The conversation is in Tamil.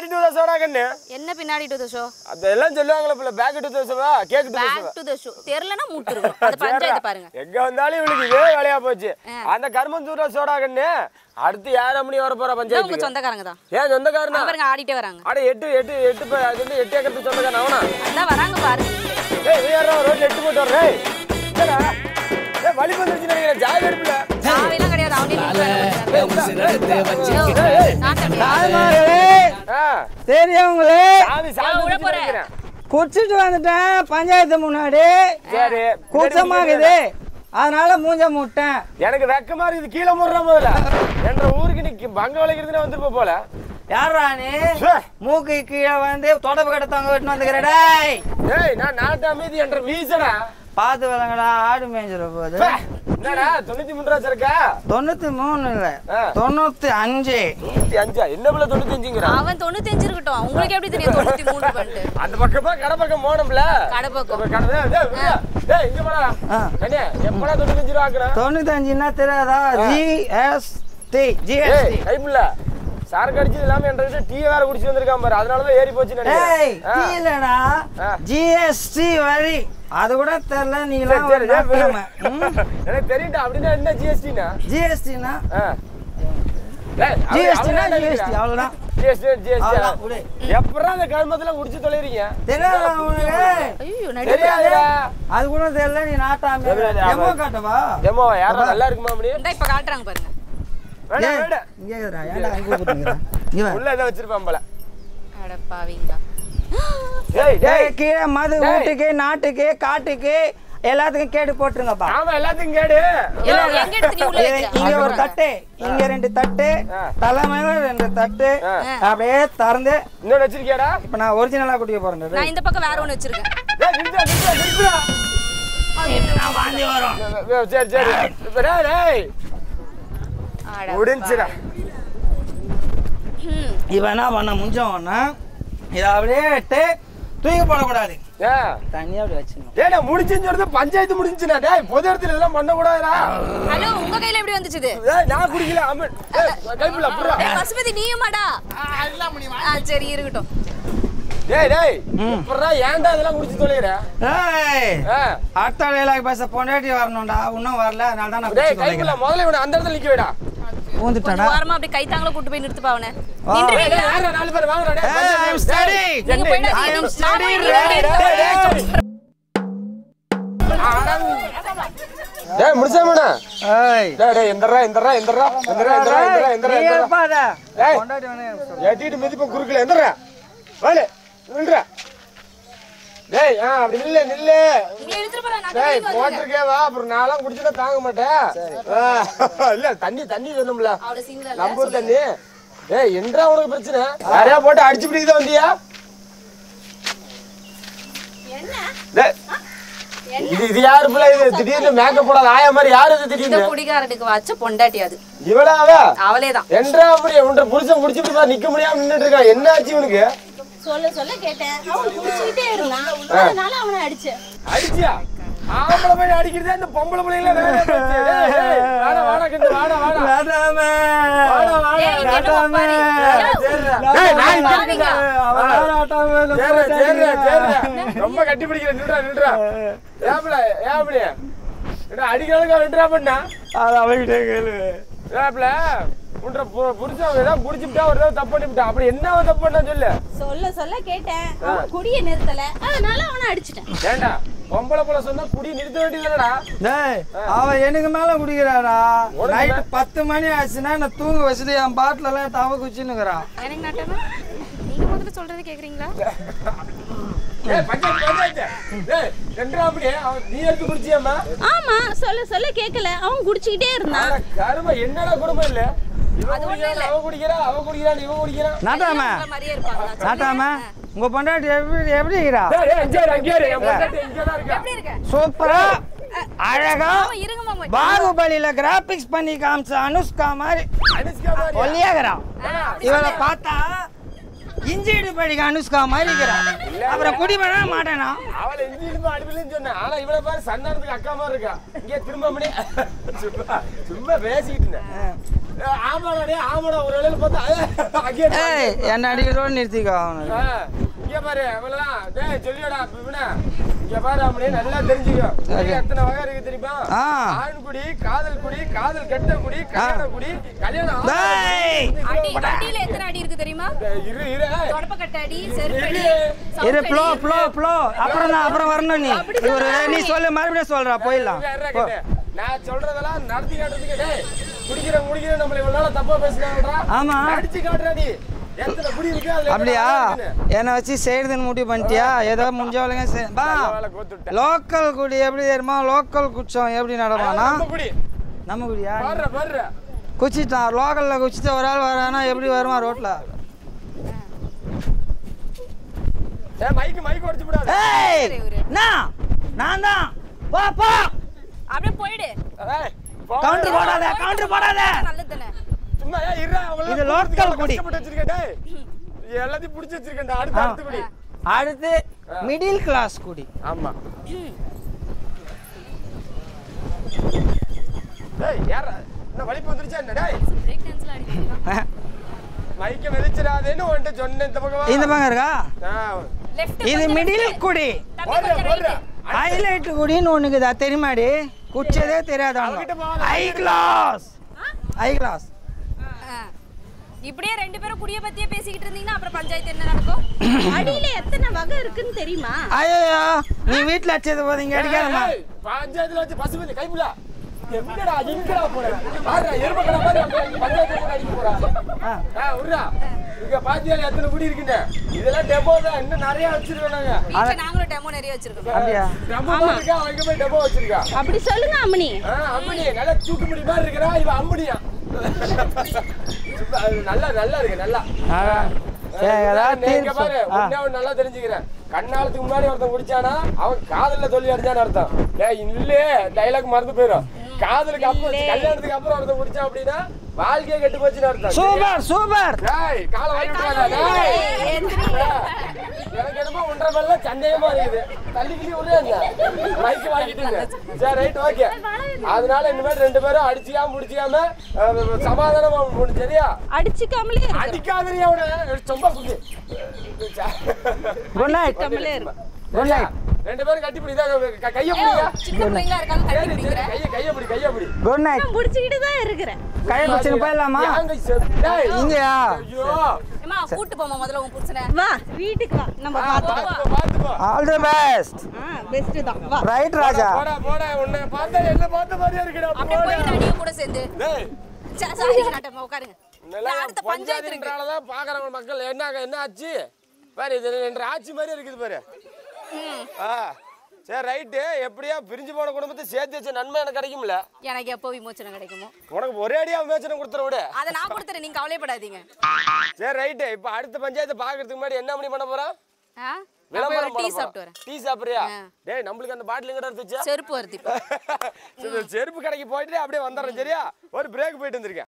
பின்னாடி டூ தோசை கண்ணு என்ன பின்னாடி டு த ஷோ அதெல்லாம் சொல்லுவாங்களே பிள்ளை பேக் டூ தோசைவா கேக் டூ தோசைவா பேக் டு த ஷோ தெரியலனா மூட்டு இருக்கும் அது பஞ்சாயத்து பாருங்க எங்க வந்தாலும் இவளுக்கு இதே வேலையா போச்சு அந்த கருமந்தூர சோடா கண்ணு அடுத்து யார மணி வர போற இதான் உங்க பஞ்சாயத்து சொந்தக்காரங்க தான் ஏன் சொந்தக்காரனா அங்க பாருங்க ஆடிட்டே வராங்க அட எட்டு எட்டு எட்டு பே- அது வந்து எட்டு ஏக்கருக்கு சொந்தக்காரன் அவனா அதான் வராங்க பாருங்க ஏய் இவன் யாரா ரோட்ல எட்டு போட்டு வர்றே என்னடா ஏய் வலி வந்துருச்சு நினைக்கிறேன் ஜாய் எடுப்புல சாவிலாம் கிடையாது அவனே தாய்மார்களே ஆ தெரியவங்களே சாமி சாமி உள்ள குடிச்சிட்டு போறேன். நினைக்கிறேன். குடிச்சிட்டு வந்துட்டேன் பஞ்சாயத்து முன்னாடி சரி கூச்சமாகுது அதனால மூஞ்ச முட்டேன் எனக்கு வெக்கமா இருக்குது கீழே முடுற முதல்ல என்ற ஊருக்கு நீ பங்க வளைக்கிறதுனே வந்துருப்ப போல யாரா நீ ச்சே. மூக்கு கீழே வந்து தொடப்பு கடை தொங்க விட்டு வந்துக்கிற டேய் ஏய் நான் நாட்டு அமைதி என்ற வீசடா பார்த்து விளங்கடா ஆடு மேய்ஞ்சிட போகுது பே, என்னடா தொண்ணூத்தி மூணு ரூபா இருக்கா தொண்ணூத்தி மூணு இல்ல ஆ. தொண்ணூத்தி அஞ்சு தொண்ணூத்தி அஞ்சா என்ன பிள்ளை தொண்ணூத்தி அஞ்சுங்கிறான் அவன் தொண்ணூத்தஞ்சு இருக்கட்டும் உங்களுக்கு எப்படி தெரியும் தொண்ணூத்தி மூணு பண்ணிட்டு அந்த பக்கமா கடை பக்கம் போனோம்ல கடை பக்கம் அப்ப கடை டேய், டேய், விடுடா. டேய், இங்க போடா ஆ. கண்ணே எப்படா தொண்ணூத்தஞ்சு ரூபா ஆக்குறேன் தொண்ணூத்தி அஞ்சுன்னா தெரியாதா ஜிஎஸ்டி ஏய் ஜிஎஸ்டி கைப்புல சரக்கு அடிச்சது இல்லாம என்கிட்ட டீ வேற குடிச்சு வந்திருக்கான் பாரு அதனாலதான் ஏறி போச்சுன்னு ஏய் நினைக்கிறேன் டீ ஆ. இல்லடா ஆ. ஜிஎஸ்டி வரி அது கூட தெரியல சரி, நீலாம் சரி, சரி. ம் எனக்கு தெரியும்டா அப்படின்னா என்ன ஜிஎஸ்டினா ஜிஎஸ்டினா ஜிஎஸ்டி ஜிஎஸ்டினா ஜிஎஸ்டி அவ்வளவுதான் ஜிஎஸ்டி ஜிஎஸ்டி அவ்வளவுதான், விடு. எப்படா அந்த கருமத்துல குடிச்சு தொலைறீங்க தெரியாதா உனக்கு ஐயோ நடி தெரியாதுடா அது கூட தெரியல நீ நாட்டாம தெரியாது, எமோ ஆமா. காட்டவா ஏமோ யாரா நல்லா இருக்குமா அப்படி இந்தா இப்ப காட்டுறாங்க பாருங்க வேண்டாம் ஏய், வேண்டாம் இங்க இருடா, ஏன்டா அங்க கூப்பிட்டுருக்கிற? இங்க வா. உள்ள ஏதோ வச்சிருப்பான் போல அட பாவிங்களா டேய் டேய், டேய் கீழே மது டேய். வீட்டுக்கு நாட்டுக்கு காட்டுக்கு எல்லாத்துக்கும் கேடு போட்டுருங்கப்பா ஆமா எல்லாத்தையும் கேடு ஏய், எங்க எடுத்து நீ உள்ள இது- வைக்கிற? இங்க ஒரு தட்டு இங்க ரெண்டு தட்டு ஆ. தலைமையில ரெண்டு தட்டு ஆ. அப்படியே திறந்து இன்னொன்னு வச்சிருக்கியாடா இப்ப நான் ஒரிஜினலா குடிக்க போறேன் நான் இந்த பக்கம் வேற ஒண்ணு வச்சிருக்கேன் டேய் நிறுத்துடா நிறுத்துடா நிறுத்துடா சரி சரி இப்ப டேய் டேய் அட முடிஞ்சுடா ம். இவன் என்ன பண்ண முஞ்சவனா இதை அப்படியே இட்டு தூக்கி போடக்கூடாது ஏ தனியா அப்படி வச்சிடணும் டேய் நான் முடிச்சுன்னு சொல்றது பஞ்சாயத்து முடிஞ்சுடா டேய் பொது இடத்துல இதெல்லாம் பண்ண கூடாதுடா ஹலோ உங்க கையில எப்படி வந்துச்சு இது டேய் நான் குடிக்கல அம்மன் டேய் கைப்புல புறா ஏய், பசுபதி நீயுமாடா ஆ சரி இருக்கட்டும் டேய் டேய் புறா ஏன்டா இதெல்லாம் குடிச்சு தொலைற ஏய் ஆ அடுத்த வேலைக்கு பேச பொண்டாட்டி வரணும்டா இன்னும் வரல அதனால தான் நான் டேய் குடிச்சு கைப்புல முதல்ல இவனை அந்த இடத்துல நிக்க வைடா ஊந்துட்டாடா கொஞ்சம் ஓரமா அப்படி கைத்தாங்கள கூட்டு போய் நிறுத்துப்பா அவனை வா. டேய் நின்றுவீங்களா டேய் யாரா நாலு பேர் வாங்கடா டேய் ஏய், I'm பஞ்சாயத்து steady. டேய், நீங்க என்ன, போயிடாதீங்க, I am நீங்க- steady, ஆமா, டேய், நீங்க- டேய், டேய். டேய் முடிச்சாமண்ணா ஏய் டேய் டேய் எந்தரா எந்தரா எந்தரா எந்தரா எந்தரா எந்தரா எந்தரா நீ எந்தரா இருப்பாத. ஏய். பொண்டாட்டி வேணா எனக்கு சொல்லு. ஏத்திட்டு மிதிப்ப குறுக்கல எந்தரா வாலே நின்றா டேய் ஆ அப்படி நில்லு நில்லு நீங்க எடுத்துட்டு போறா, நான் டேய் வெளிய வரேன். போட்டிருக்கே வா அப்புறம் நான்லாம் குடிச்சுட்டா தாங்க மாட்டேன் ஆ, இல்ல தண்ணி தண்ணி வேணும்ல அவளை single இல்ல, நம்பூர் தண்ணி ஏய் என்றா உனக்கு பிரச்சனை யாரையா போட்டு அடிச்சு பிடிக்க வந்தியா டேய், இது இது யாரு பிள்ளை இது திடீர்னு மேக்கப் போடாத ஆயா மாதிரி யாரு இது இந்த திடீர்னு குடிகாரனுக்கு வச்ச பொண்டாட்டி அது இவளா அவ அவளேதான் என்றா அப்படி உன்ற புருஷன் குடிச்சிட்டு நிக்க முடியாம நின்னுட்டு இருக்கான் என்ன ஆச்சு இவனுக்கு சொல்ல சொல்ல கேட்டேன் அவன் குடிச்சுக்கிட்டே இருந்தான் அதனால அவனை அடிச்சேன் அடிச்சியா ஆம்பளை பையன் அடிக்கிறதே இந்த பொம்பளை பிள்ளைங்கள வேலையா போச்சு. டேய், டேய், வாடா வாடா கண்டு வாடா வாடா வேண்டாமே. வாடா வாடா ஏய், இங்க என்ன வேண்டாமே. ஒப்பாரி? டேய், நான் இங்க பாருங்க. அவன் வேண்டாமே, இந்த சேர்றா, சேர்றா, பொண்டாட்டி. சேர்றா. ரொம்ப கட்டி பிடிக்கிற நின்றா நின்றா ஏப்ல ஏப்ல அடிக்கிறதுக்கு நின்றா பண்ணா அது அவகிட்டே கேளு. ஏப்ல உன்ற பு- புருஷன் ஏதாவது குடிச்சுட்டா ஒரு தடவை தப்பு பண்ணிவிட்டா அப்படி என்ன அவன் தப்பு பண்ணா சொல்லு சொல்ல சொல்ல கேட்டேன் அவன் குடிய நிறுத்தல அதனால அவனை அடிச்சிட்டேன் ஏண்டா பொம்பளை போல சொன்னா குடி நிறுத்த வேண்டியதுலடா டேய், அவன் எனக்கு மேல குடிக்கிறாடா உனக்கு நைட்டு பத்து மணி ஆச்சுன்னா நான் தூங்க வச்சுட்டு என் பாட்டில எல்லாம் தவ குச்சின்னுக்குறான் எனக்கு நாட்டமா நீங்க முதல்ல சொல்றது கேக்குறீங்களா ஏய் பஞ்சாயத்து பஞ்சாயத்து ஏய் ரெண்டா அப்படி அவன் நீ எடுத்து குடிச்சியாமா ஆமா சொல்ல சொல்ல கேட்கல அவன் குடிச்சுக்கிட்டே இருந்தான் ஆனா கரும என்னடா குடும்பம் இல்ல இவன் குடிக்கிறான் அவன் குடிக்கிறான் அவன் குடிக்கிறான் இவன் குடிக்கிறான் நாட்டாம உங்களை மாதிரியே இருப்பாங்களா நாட்டாம உங்க பொண்டாட்டி எப்படி எப்படி இருக்கிறா டேய், டேய், இங்கே இரு, இங்கே இரு. என் பொண்டாட்டி இங்கதான் இருக்கா. எப்படி இருக்க சூப்பரா அழகா ஆமா, இருங்க மாமா பாகுபலியில கிராபிக்ஸ் பண்ணி காமிச்ச அனுஷ்கா மாதிரி அனுஷ்கா மாதிரியா? ஒல்லியாகிறா இவளை பார்த்தா இஞ்சிடு படிக்க அனுஷ்கா மாதிரி இருக்கிறா அப்புறம் குடிமனா மாட்டேனா அவளை இஞ்சி இடுப்பு அடிப்பில்லைன்னு சொன்னேன். ஆனா இவளை பாரு சந்தானத்துக்கு அக்கா மாதிரி இருக்கா. இங்கே திரும்ப மணி. சும்மா சும்மா பேசிக்கிட்டு இருந்தேன். ஏய், ஆமாடா டேய், ஆமாடா ஒரு வேளையில பார்த்தா ஏய், அங்கேயே இரு. ஏய் என்ன அடிக்கிறோடு நிறுத்திக்கோ அவனுக்கு ஆ, இங்க பாரு இவ்வளவுதான் டேய் சொல்லியோடா இவனே இங்க பாரு அவனே நல்லா தெரிஞ்சுக்கோ குடி எத்தனை வகை இருக்கு தெரியுமா ஆ. ஆண் குடி காதல் குடி காதல் கெட்ட குடி கல்யாண குடி கல்யாணம் ஆகாத டேய் அடி அடியில எத்தனை அடி இருக்கு தெரியுமா டேய், இரு இரு தொடப்பக்கட்ட அடி செருப்படி இரு ப்ளோ ப்ளோ ப்ளோ அப்புறம் நான் அப்புறம் வரணும் நீ இவரு நீ சொல்லு மறுபடியும் சொல்றா போயிடலாம் இரு, இரு, கேட்டு. நான் சொல்றதெல்லாம் நடத்தி காட்டுறதுக்கு டேய் குடிக்கிற குடிக்கிற நம்மள இவ்வளவு நாளா தப்பா பேசுனாங்கடா ஆமா. அடிச்சு காட்டுறா நீ எத்தனை குடி இருக்கு அதுல அப்படியா எத்தனை வகை இருக்குன்னு. என்னை வச்சு செய்யறதுன்னு முடிவு பண்ணிட்டியா ஏதோ முடிஞ்சவளுங்க செய்- பா நல்ல வேலை கோத்துட்டேன். லோக்கல் குடி எப்படி தெரியுமா லோக்கல் குச்சம் எப்படி நடப்பானா நம்ம குடி நம்ம குடியா பாடுற பாடுற குச்சிட்டான் லோக்கல்ல குச்சிட்டு ஒரு ஆள் வரானா எப்படி வருமா ரோட்ல ஏய் மைக்கு மைக்கு உடைச்சு விடாத ஏய் இவரு. நான் நான் தான் போ போ அப்படியே போயிடு ஏய், போ. கவுண்டர் போடாத கவுண்டர் போடாத நல்லது தானே சும்மா ஏய், இருடா, அவங்கள இது கூப்பிட்டு local குடி. கஷ்டப்பட்டு வச்சிருக்கேன், டேய். எல்லாத்தையும் புடிச்சு வச்சிருக்கேன்டா அடுத்து ஆ. அடுத்து குடி அடுத்து மிடில் கிளாஸ் குடி ஆமா டேய் யார என்ன வலிப்பு வந்துருச்சா என்ன டேய் பிரேக் டான்ஸ்ல அடிக்கிறீங்க மைக்க மிதிச்சிடாதேன்னு உன்கிட்ட சொன்னேன் இந்த பக்கமா இந்த பக்கம் இருக்கா ஆ, லெஃப்ட் இது மிடில் குடி தம்பி போடுறா, கொஞ்சம் போடுறா. ரைட் ஹைலைட் குடின்னு ஒண்ணுக்கு இதா தெரியுமாடி குச்சதே தெரியாது அவகிட்ட போகாத. ஹை கிளாஸ் ஹை கிளாஸ் இப்படியே ரெண்டு பேரும் குடிய பத்தியே பேசிக்கிட்டு இருந்தீங்கன்னா அப்புறம் பஞ்சாயத்து என்ன நடக்கும் அடியில எத்தனை வகை இருக்குன்னு தெரியுமா ஐயோ நீ வீட்டுல வச்சது போது இங்க அடிக்காதம்மா ஏய், பஞ்சாயத்துல வச்சு பசுபதி கைப்புல எங்கடா எங்கடா போற பாருடா எருமக்கடா மாதிரி அப்படியே பஞ்சாயத்துல போட்டு அடிக்க போறா ஆ. ஆ விட்றா இங்க பாத்தியால எத்தனை குடி இருக்குன்னு இதெல்லாம் டெபோ தான் இன்னும் நிறைய வச்சிருக்கோம் நாங்க வீட்டுல நாங்களும் டெமோ நிறைய வச்சிருக்கோம் அப்படியா டெபோ இருக்கா அவங்க போய் டெபோ வச்சிருக்கா அப்படி சொல்லுங்க அம்மனி ஆ, அம்மணி நல்லா தூக்கு முடி மாதிரி இருக்கிறா இவ அம்மணியா சும்மா, அது நல்லா நல்லா இருக்கு நல்லா ஆகா. சரி, ஏதாவது நீ இங்க தீர்ப்பு பாரு ஆ. உன்னை அவன் நல்லா தெரிஞ்சுக்கிறேன் கண்ணாலத்துக்கு முன்னாடி ஒருத்தன் குடிச்சானா அவன் காதல்ல சொல்லி அடிச்சான்னு அர்த்தம் டேய் இல்லே டைலாக் மறந்து போயிடும் காதலுக்கு அப்புறம் கல்யாணத்துக்கு அப்புறம் ஒருத்தன் குடிச்சான் அப்படின்னா வாழ்க்கையே கெட்டு போச்சுன்னு அர்த்தம் சூப்பர் சூப்பர் டேய் காலை வாங்கி விட்டுறாத, டேய். எனக்கு என்னமோ ஒன்றரை மேல சந்தேகமா இருக்குது தள்ளி கிள்ளி விடுறே மைக்கு வாங்கிட்டு சரி ரைட் ஓகே அதனால இனிமேல் ரெண்டு பேரும் அடிச்சிக்காம முடிச்சிக்காம அஹ், சமாதானமா முடிஞ்சு சரியா அடிச்சுக்காமலே இருக்கு அடிக்காதறியா அவனை சொம்ப குடி குட் நைட் கம்மலே இருக்கு குட் நைட் ரெண்டு பேரும் கட்டி பிடி இதான் கைய பிடிங்க சின்ன பிள்ளைங்களா இருக்காங்க சரி, கட்டி சரி, பிடிக்கிறேன் கைய கைய பிடி கைய பிடி குட் நைட் நான் முடிச்சுக்கிட்டு தான் இருக்கிறேன் கையை பிடிச்சின்னு போயிடலாமா ஏங்க செ- டேய், இங்கயா ஐயோ ஏமா கூட்டு போமா முதல்ல உன் புருஷனை வா வீட்டுக்கு வா நம்ம ஆ, பார்த்தோம் பாத்துக்கோ, பாத்துக்கோ. ஆல் தி பெஸ்ட் ஆ பெஸ்ட் தான் வா ரைட் ராஜா போடா போடா உன்னை பார்த்தா என்ன பார்த்த மாதிரியா இருக்குடா அப்படியே போடா. போயிட்டு அடியும் கூட சேர்ந்து டேய் சரி, சாரி நாட்டம் உட்காருங்க நல்லா அடுத்த பஞ்சாயத்து இருக்கு பஞ்சாயத்துன்றனாலதான் பாக்குறவங்க மக்கள் என்ன என்ன ஆச்சு பாரு இது ரெண்டு ஆட்சி மாதிரி இருக்குது பாரு ம். ஆ சரி ரைட்டு எப்படியா பிரிஞ்சு போன குடும்பத்தை சேர்த்து வச்ச நன்மை எனக்கு கிடைக்கும்ல எனக்கு எப்போ விமோச்சனம் கிடைக்குமோ உனக்கு ஒரே அடியா விமோச்சனம் கொடுத்துற விட அதை நான் கொடுத்துறேன் நீங்க கவலைப்படாதீங்க சரி ரைட்டு இப்போ அடுத்த பஞ்சாயத்தை பாக்குறதுக்கு முன்னாடி என்ன பண்ணி பண்ண போறோம் ஆ? நான் போய் ஒரு விளம்பரம் டீ பண்ண சாப்பிட்டு போறோம் வரேன் டீ சாப்பிடுறியா ஆ. டேய் நம்மளுக்கு அந்த பாட்டில் எங்கடா எடுத்து வச்சா செருப்பு வருது இப்போ சரி, செருப்பு கடைக்கு போயிட்டு அப்படியே வந்துடுறேன் சரியா ஒரு பிரேக் போயிட்டு வந்திருக்கேன்